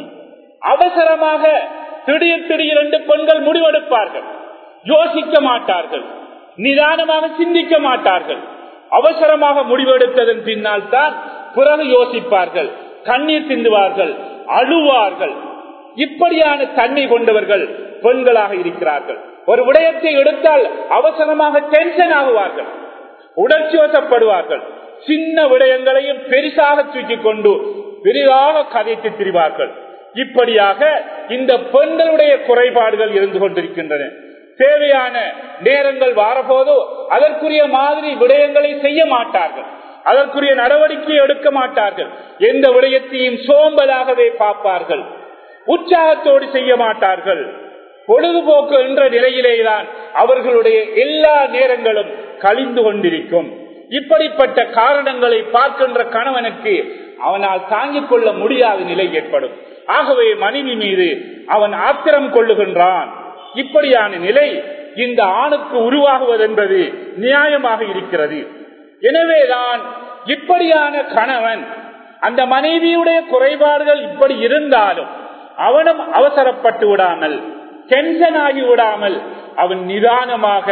அவசரமாக திடீர் திடீர் ரெண்டு பெண்கள் முடிவெடுப்பார்கள் யோசிக்க மாட்டார்கள் நிதானமாக சிந்திக்க மாட்டார்கள் அவசரமாக முடிவெடுத்ததன் பின்னால் தான் பிறகு யோசிப்பார்கள் கண்ணீர் சிந்துவார்கள் அழுவார்கள் இப்படியான தன்மை கொண்டவர்கள் பெண்களாக இருக்கிறார்கள் ஒரு விடயத்தை எடுத்தால் அவசரமாக டென்ஷன் ஆகுவார்கள் உணர்ச்சி வசப்படுவார்கள் சின்ன விடயங்களையும் பெரிசாக தூக்கிக் கொண்டு பெரிதாக கதைத்து திரிவார்கள் இப்படியாக இந்த பெண்களுடைய குறைபாடுகள் இருந்து கொண்டிருக்கின்றன தேவையான நேரங்கள் வாரபோது அதற்குரிய மாதிரி விடயங்களை செய்ய மாட்டார்கள் அதற்குரிய நடவடிக்கை எடுக்க மாட்டார்கள் எந்த விடயத்தையும் சோம்பலாகவே பார்ப்பார்கள் உற்சாகத்தோடு செய்ய மாட்டார்கள் பொழுதுபோக்கு என்ற நிலையிலேதான் அவர்களுடைய எல்லா நேரங்களும் கழிந்து கொண்டிருக்கும் இப்படிப்பட்ட காரணங்களை பார்க்கின்ற கணவனுக்கு அவனால் தாங்கிக் கொள்ள முடியாத நிலை ஏற்படும் ஆகவே மனைவி மீது அவன் ஆத்திரம் கொள்ளுகின்றான் இப்படியான நிலை இந்த ஆணுக்கு உருவாகுவது என்பது நியாயமாக இருக்கிறது எனவேதான் இப்படியான கணவன் அந்த மனைவியுடைய குறைபாடுகள் இப்படி இருந்தாலும் அவனும் அவசரப்பட்டு விடாமல் டென்ஷன் ஆகி விடாமல் அவன் நிதானமாக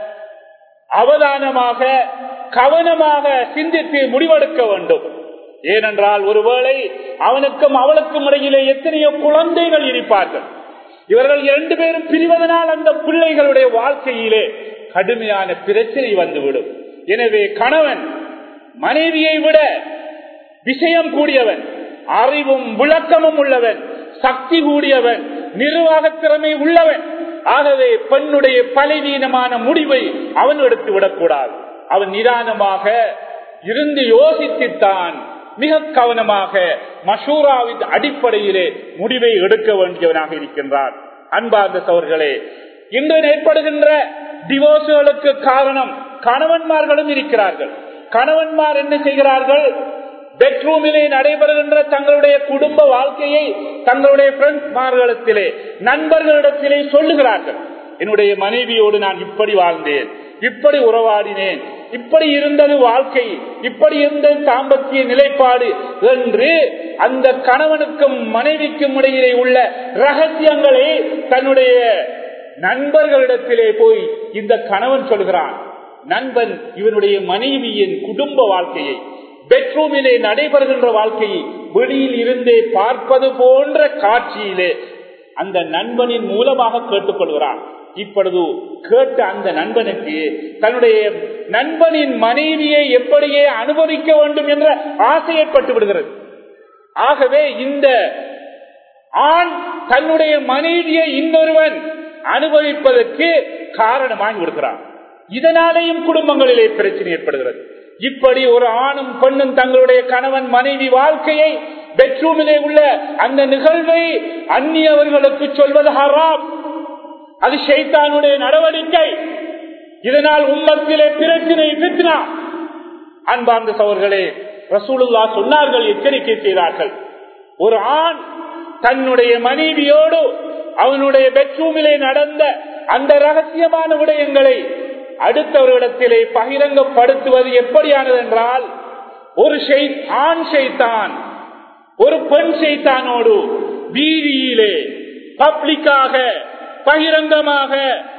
அவதானமாக கவனமாக சிந்தித்து முடிவெடுக்க வேண்டும் ஏனென்றால் ஒருவேளை அவனுக்கும் அவளுக்கும் இடையிலே எத்தனையோ குழந்தைகள் இருப்பார்கள் இவர்கள் இரண்டு பேரும் பிரிவதனால் அந்த பிள்ளைகளுடைய வாழ்க்கையிலே கடுமையான பிரச்சனை வந்துவிடும் எனவே கணவன் மனைவியை விட விஷயம் கூடியவன் அறிவும் விளக்கமும் உள்ளவன் சக்தி கூடியவன் நிர்வாக திறமை உள்ளவன் ஆகவே பெண்ணுடைய பலவீனமான முடிவை அவன் எடுத்து விடக்கூடாது அவன் நிதானமாக இருந்து யோசித்துத்தான் மிக கவனமாக மசூராவின் அடிப்படையிலே முடிவை எடுக்க வேண்டியவனாக இருக்கின்றான் அன்பார்ந்த சவர்களே இன்று ஏற்படுகின்ற டிவோர்ஸுகளுக்கு காரணம் கணவன்மார்களும் இருக்கிறார்கள் கணவன்மார் என்ன செய்கிறார்கள் பெட்ரூமிலே நடைபெறுகின்ற தங்களுடைய குடும்ப வாழ்க்கையை தங்களுடைய ஃப்ரெண்ட்ஸ்மார்களிடத்திலே நண்பர்களிடத்திலே சொல்லுகிறார்கள் என்னுடைய மனைவியோடு நான் இப்படி வாழ்ந்தேன் இப்படி உறவாடினேன் இப்படி இருந்தது வாழ்க்கை இப்படி இருந்தது தாம்பத்திய நிலைப்பாடு என்று அந்த கணவனுக்கும் மனைவிக்கும் இடையிலே உள்ள ரகசியங்களை தன்னுடைய நண்பர்களிடத்திலே போய் இந்த கணவன் சொல்கிறான் நண்பன் இவனுடைய மனைவியின் குடும்ப வாழ்க்கையை பெட்ரூமிலே நடைபெறுகின்ற வாழ்க்கையை வெளியில் இருந்தே பார்ப்பது போன்ற காட்சியிலே அந்த நண்பனின் மூலமாக கேட்டுக்கொள்கிறான் இப்பொழுது கேட்ட அந்த நண்பனுக்கு தன்னுடைய நண்பனின் மனைவியை எப்படியே அனுபவிக்க வேண்டும் என்ற ஆசை ஏற்பட்டு விடுகிறது ஆகவே இந்த ஆண் தன்னுடைய மனைவியை இன்னொருவன் அனுபவிப்பதற்கு காரணமாகி விடுகிறான் இதனாலேயும் குடும்பங்களிலே பிரச்சனை ஏற்படுகிறது இப்படி ஒரு ஆணும் பெண்ணும் தங்களுடைய கணவன் மனைவி வாழ்க்கையை பெட்ரூமிலே உள்ள அந்த நிகழ்வை அந்நியவர்களுக்கு சொல்வது ஹராம் அது ஷைத்தானுடைய நடவடிக்கை இதனால் உம்மத்திலே பிரச்சனை பித்னா அன்பார்ந்த சவர்களே ரசூலுல்லா சொன்னார்கள் எச்சரிக்கை செய்தார்கள் ஒரு ஆண் தன்னுடைய மனைவியோடு அவனுடைய பெட்ரூமிலே நடந்த அந்த ரகசியமான விடயங்களை அடுத்தவரிடத்திலே பகிரங்கப்படுத்துவது எப்படியானது என்றால் ஒரு ஆண் செய்தான் ஒரு பெண் செய்தானோடு வீதியிலே பப்ளிக்காக பகிரங்கமாக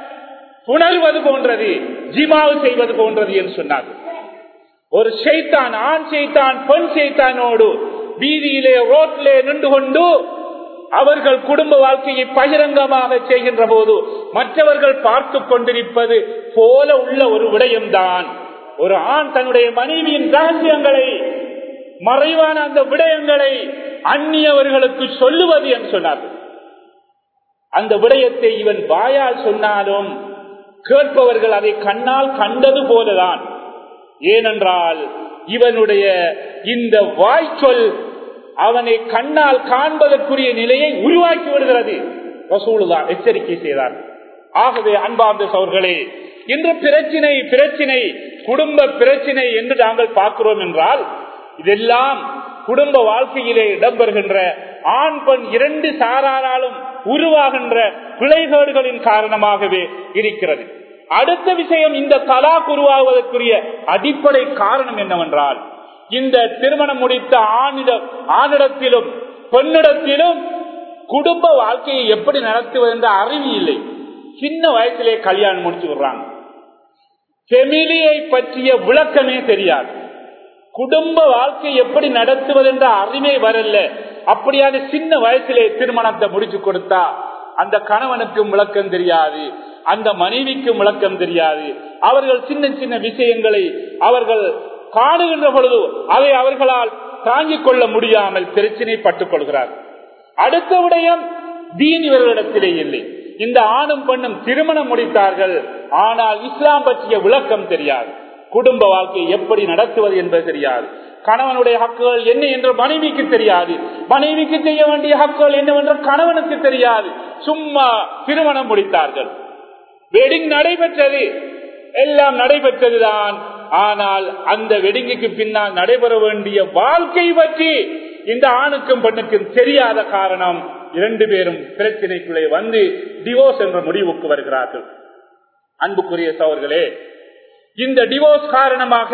உணர்வது போன்றது ஜிமாவு செய்வது போன்றது என்று சொன்னார் ஒரு செய்தான் ஆண் செய்தான் பெண் செய்தானோடு வீதியிலே ரோட்லே நின்று கொண்டு அவர்கள் குடும்ப வாழ்க்கையை பகிரங்கமாக செய்கின்ற போது மற்றவர்கள் பார்த்து கொண்டிருப்பது போல உள்ள ஒரு விடயம்தான் ஒரு ஆண் தன்னுடைய மனைவியின் ரகசியங்களை மறைவான அந்த விடயங்களை அந்நியவர்களுக்கு சொல்லுவது என்று சொன்னார்கள் அந்த விடயத்தை இவன் வாயால் சொன்னாலும் கேட்பவர்கள் அதை கண்ணால் கண்டது போலதான் ஏனென்றால் இவனுடைய இந்த வாய்ச்சொல் அவனை கண்ணால் காண்பதற்குரிய நிலையை உருவாக்கி விடுகிறது ரசூலுதா எச்சரிக்கை செய்தார் ஆகவே அன்பார்ந்த சவர்களே இன்று பிரச்சினை பிரச்சினை குடும்ப பிரச்சினை என்று நாங்கள் பார்க்கிறோம் என்றால் இதெல்லாம் குடும்ப வாழ்க்கையிலே இடம்பெறுகின்ற ஆண் பெண் இரண்டு சாராராலும் உருவாகின்ற பிழைகேடுகளின் காரணமாகவே இருக்கிறது அடுத்த விஷயம் இந்த தலாக் உருவாகுவதற்குரிய அடிப்படை காரணம் என்னவென்றால் இந்த திருமணம் முடித்த ஆணிட ஆணிடத்திலும் பெண்ணிடத்திலும் குடும்ப வாழ்க்கையை எப்படி நடத்துவது என்ற அறிவு இல்லை சின்ன வயசிலே கல்யாணம் முடிச்சு விடுறாங்க ஃபெமிலியை பற்றிய விளக்கமே தெரியாது குடும்ப வாழ்க்கை எப்படி நடத்துவது என்ற அறிவே வரல அப்படியான சின்ன வயசிலே திருமணத்தை முடிச்சு கொடுத்தா அந்த கணவனுக்கும் விளக்கம் தெரியாது அந்த மனைவிக்கும் விளக்கம் தெரியாது அவர்கள் சின்ன சின்ன விஷயங்களை அவர்கள் காணுகின்ற பொழுது அதை அவர்களால் தாங்கிக் கொள்ள முடியாமல் பிரச்சினை பட்டுக் கொள்கிறார் அடுத்த விடயம் தீன் இவர்களிடத்திலே இல்லை இந்த ஆணும் பெண்ணும் திருமணம் முடித்தார்கள் ஆனால் இஸ்லாம் பற்றிய விளக்கம் தெரியாது குடும்ப வாழ்க்கையை எப்படி நடத்துவது என்பது தெரியாது கணவனுடைய ஹக்குகள் என்ன என்று மனைவிக்கு தெரியாது மனைவிக்கு செய்ய வேண்டிய ஹக்குகள் என்னவென்று கணவனுக்கு தெரியாது சும்மா திருமணம் முடித்தார்கள் வெடிங் நடைபெற்றது எல்லாம் நடைபெற்றதுதான் ஆனால் அந்த வெடிங்குக்கு பின்னால் நடைபெற வேண்டிய வாழ்க்கை பற்றி இந்த ஆணுக்கும் பெண்ணுக்கும் தெரியாத காரணம் இரண்டு பேரும் பிரச்சனைக்குள்ளே வந்து டிவோர்ஸ் என்ற முடிவுக்கு வருகிறார்கள் அன்புக்குரிய சவர்களே இந்த டிவோர்ஸ் காரணமாக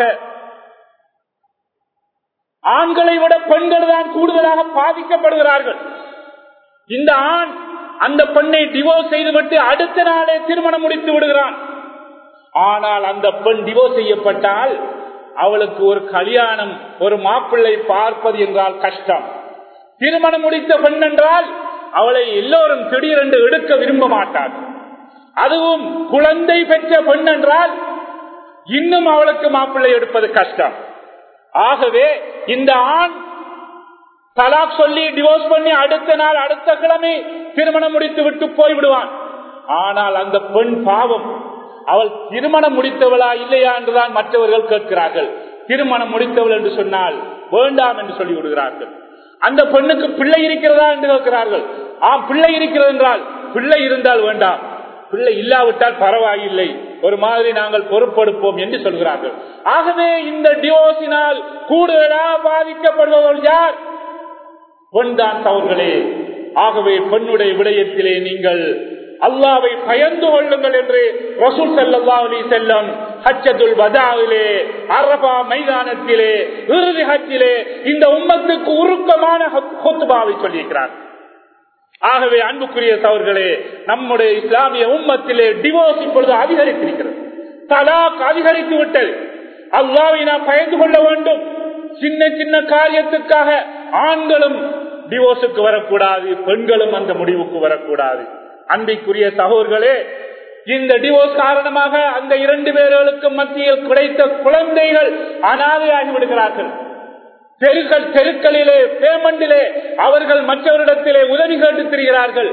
ஆண்களை விட பெண்கள் தான் கூடுதலாக பாதிக்கப்படுகிறார்கள் இந்த ஆண் அந்த பெண்ணை டிவோர்ஸ் செய்துவிட்டு அடுத்த நாளே திருமணம் முடித்து விடுகிறான் ஆனால் அந்த பெண் டிவோர்ஸ் செய்யப்பட்டால் அவளுக்கு ஒரு கல்யாணம் ஒரு மாப்பிள்ளை பார்ப்பது என்றால் கஷ்டம் திருமணம் முடித்த பெண் என்றால் அவளை எல்லோரும் திடீரென்று எடுக்க விரும்ப மாட்டார் அதுவும் குழந்தை பெற்ற பெண் என்றால் இன்னும் அவளுக்கு மாப்பிள்ளை எடுப்பது கஷ்டம் ஆகவே இந்த ஆண் தலாக் சொல்லி டிவோர்ஸ் பண்ணி அடுத்த நாள் அடுத்த கிழமை திருமணம் முடித்து விட்டு போய்விடுவான் ஆனால் அந்த பெண் பாவம் அவள் திருமணம் முடித்தவளா இல்லையா என்றுதான் மற்றவர்கள் கேட்கிறார்கள் திருமணம் முடித்தவள் என்று சொன்னால் வேண்டாம் என்று சொல்லி விடுகிறார்கள் அந்த பெண்ணுக்கு பிள்ளை இருக்கிறதா என்று கேட்கிறார்கள் ஆம் பிள்ளை இருக்கிறது என்றால் பிள்ளை இருந்தால் வேண்டாம் பிள்ளை இல்லாவிட்டால் பரவாயில்லை ஒரு மாதிரி நாங்கள் பொறுப்பெடுப்போம் என்று சொல்கிறார்கள் ஆகவே இந்த டிவோர்ஸினால் கூடுதலா பாதிக்கப்படுபவர்கள் யார் பெண்தான் அவர்களே ஆகவே பெண்ணுடைய விடயத்திலே நீங்கள் அல்லாவை பயந்து கொள்ளுங்கள் என்று ரசூல் சல்லா அலி செல்லம் ஹச்சதுல் வதாவிலே அரபா மைதானத்திலே இறுதி ஹஜ்ஜிலே இந்த உம்மத்துக்கு உருக்கமான கொத்துபாவை சொல்லியிருக்கிறார் ஆகவே அன்புக்குரிய சவர்களே நம்முடைய இஸ்லாமிய உம்மத்திலே டிவோர்ஸ் இப்பொழுது அதிகரித்திருக்கிறது தலாக் அதிகரித்து விட்டது அல்லாவை நாம் பயந்து கொள்ள வேண்டும் சின்ன சின்ன காரியத்துக்காக ஆண்களும் டிவோர்ஸுக்கு வரக்கூடாது பெண்களும் அந்த முடிவுக்கு வரக்கூடாது அன்பிற்குரிய சகோதர்களே இந்த டிவோர்ஸ் காரணமாக அந்த இரண்டு பேர்களுக்கு மத்தியில் கிடைத்த குழந்தைகள் அனாதையாகி விடுகிறார்கள் தெருக்கள் தெருக்களிலே பேமெண்டிலே அவர்கள் மற்றவரிடத்திலே உதவி கேட்டு திரிகிறார்கள்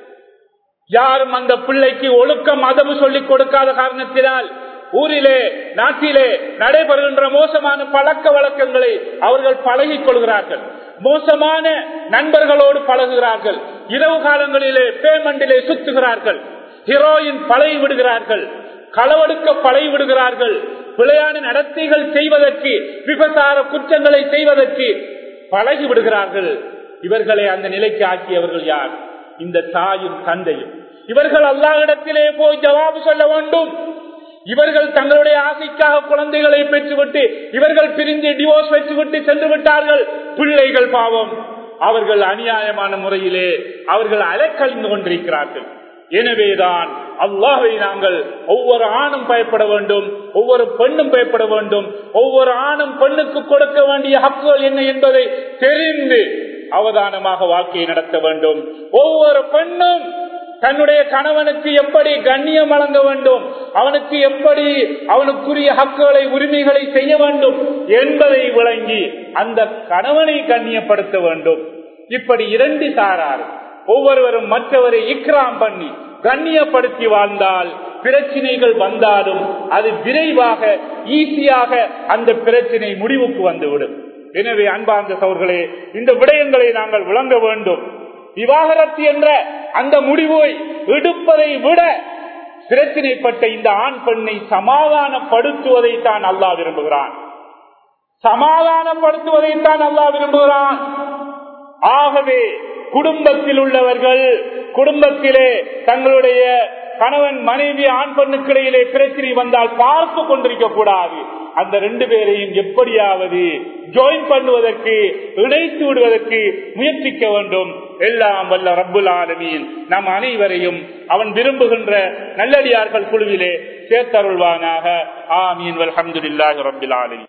யாரும் அந்த பிள்ளைக்கு ஒழுக்கம் அதவு சொல்லிக் கொடுக்காத காரணத்தினால் ஊரிலே நாட்டிலே நடைபெறுகின்ற மோசமான பழக்க வழக்கங்களை அவர்கள் பழகிக் கொள்கிறார்கள் மோசமான நண்பர்களோடு பழகுகிறார்கள் இரவு காலங்களிலே பேமெண்டிலே சுத்துகிறார்கள் ஹீரோயின் பழகி விடுகிறார்கள் களவெடுக்க பழகி விடுகிறார்கள் பிழையான நடத்தைகள் செய்வதற்கு விபசார குற்றங்களை செய்வதற்கு பழகி விடுகிறார்கள் இவர்களை அந்த நிலைக்கு ஆக்கியவர்கள் யார் இந்த தாயும் தந்தையும் இவர்கள் அல்லாஹிடத்திலே போய் ஜவாபு சொல்ல வேண்டும் இவர்கள் தங்களுடைய ஆசைக்காக குழந்தைகளை பெற்றுவிட்டு இவர்கள் பிரிந்து டிவோர்ஸ் பெற்றுவிட்டு சென்று விட்டார்கள் பிள்ளைகள் பாவம் அவர்கள் அநியாயமான முறையிலே அவர்கள் அலைக்கழிந்து கொண்டிருக்கிறார்கள் எனவேதான் அல்லாஹை நாங்கள் ஒவ்வொரு ஆணும் பயப்பட வேண்டும் ஒவ்வொரு பெண்ணும் பயப்பட வேண்டும் ஒவ்வொரு ஆணும் பெண்ணுக்கு கொடுக்க வேண்டிய ஹக்குகள் என்ன என்பதை தெரிந்து அவதானமாக வாழ்க்கையை நடத்த வேண்டும் ஒவ்வொரு பெண்ணும் தன்னுடைய கணவனுக்கு எப்படி கண்ணியம் வழங்க வேண்டும் அவனுக்கு எப்படி அவனுக்குரிய ஹக்குகளை உரிமைகளை செய்ய வேண்டும் என்பதை விளங்கி அந்த கணவனை கண்ணியப்படுத்த வேண்டும் இப்படி இரண்டு சாரார் ஒவ்வொருவரும் மற்றவரை இக்ராம் பண்ணி கண்ணியப்படுத்தி வாழ்ந்தால் பிரச்சனைகள் வந்தாலும் அது விரைவாக ஈஸியாக அந்த பிரச்சனை முடிவுக்கு வந்துவிடும் எனவே அன்பார்ந்த சவர்களே இந்த விடயங்களை நாங்கள் விளங்க வேண்டும் விவாகரத்து என்ற அந்த முடிவை எடுப்பதை விட பிரச்சனைப்பட்ட இந்த ஆண் பெண்ணை சமாதானப்படுத்துவதை தான் அல்லா விரும்புகிறான் சமாதானப்படுத்துவதை தான் அல்லா விரும்புகிறான் ஆகவே குடும்பத்தில் உள்ளவர்கள் குடும்பத்திலே தங்களுடைய கணவன் மனைவி ஆண் பெண்ணுக்கு இடையிலே பிரச்சனை வந்தால் பார்த்து கொண்டிருக்க கூடாது அந்த ரெண்டு பேரையும் எப்படியாவது ஜாயின் பண்ணுவதற்கு இணைத்து விடுவதற்கு முயற்சிக்க வேண்டும் எல்லாம் வல்ல ரப்புல் ஆலமீன் நம் அனைவரையும் அவன் விரும்புகின்ற நல்லடியார்கள் குழுவிலே சேர்த்தருள்வானாக ஆமீன் அல்ஹம்துலில்லாஹி ரப்பில் ஆலமீன்